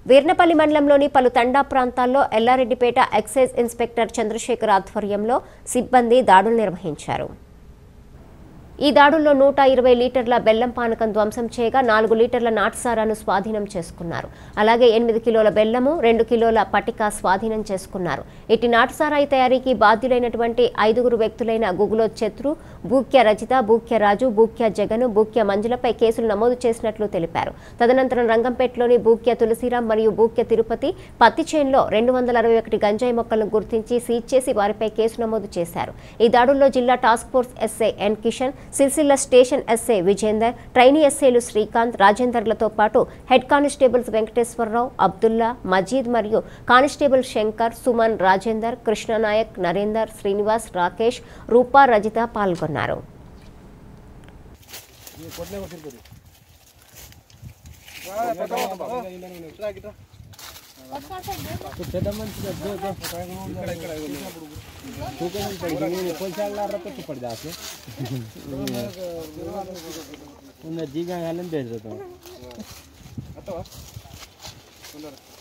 వీర్నపల్లి మండలంలోని పలు తండా ప్రాంతాల్లో ఎల్లారెడ్డిపేట ఎక్సైజ్ ఇన్స్పెక్టర్ చంద్రశేఖర్ ఆధ్వర్యంలో సిబ్బంది దాడులు నిర్వహించారు ఈ దాడుల్లో నూట ఇరవై లీటర్ల బెల్లం పానకం ధ్వంసం చేయగా నాలుగు లీటర్ల నాటుసారాను స్వాధీనం చేసుకున్నారు అలాగే ఎనిమిది కిలోల బెల్లము రెండు కిలోల పటిక స్వాధీనం చేసుకున్నారు ఇటు నాటుసారాయి తయారీకి బాధ్యులైనటువంటి ఐదుగురు వ్యక్తులైన గుగులో చత్రు బూక్య రజిత బూక్య రాజు బూక్య జగను బూక్య మంజులపై కేసులు నమోదు చేసినట్లు తెలిపారు తదనంతరం రంగంపేటలోని బూక్య తులసిరాం మరియు బూక్య తిరుపతి పత్తి చేన్లో రెండు వందల అరవై ఒకటి గంజాయి మొక్కలను గుర్తించి సీజ్ చేసి వారిపై కేసు నమోదు చేశారు ఈ దాడుల్లో జిల్లా task force SI N Kishan Sircilla station SI Vijender trainee ఎస్ఐలు శ్రీకాంత్ రాజేందర్లతో పాటు హెడ్ కానిస్టేబుల్స్ వెంకటేశ్వరరావు అబ్దుల్లా మజీద్ మరియు కానిస్టేబుల్ శంకర్ సుమన్ రాజేందర్ కృష్ణనాయక్ నరేందర్ శ్రీనివాస్ రాకేష్ రూపా రజిత పాల్గొన్నారు పెద్ద మనిషి पैसा पड़ जाते उन्हें जी का हाल में भेज देता हूँ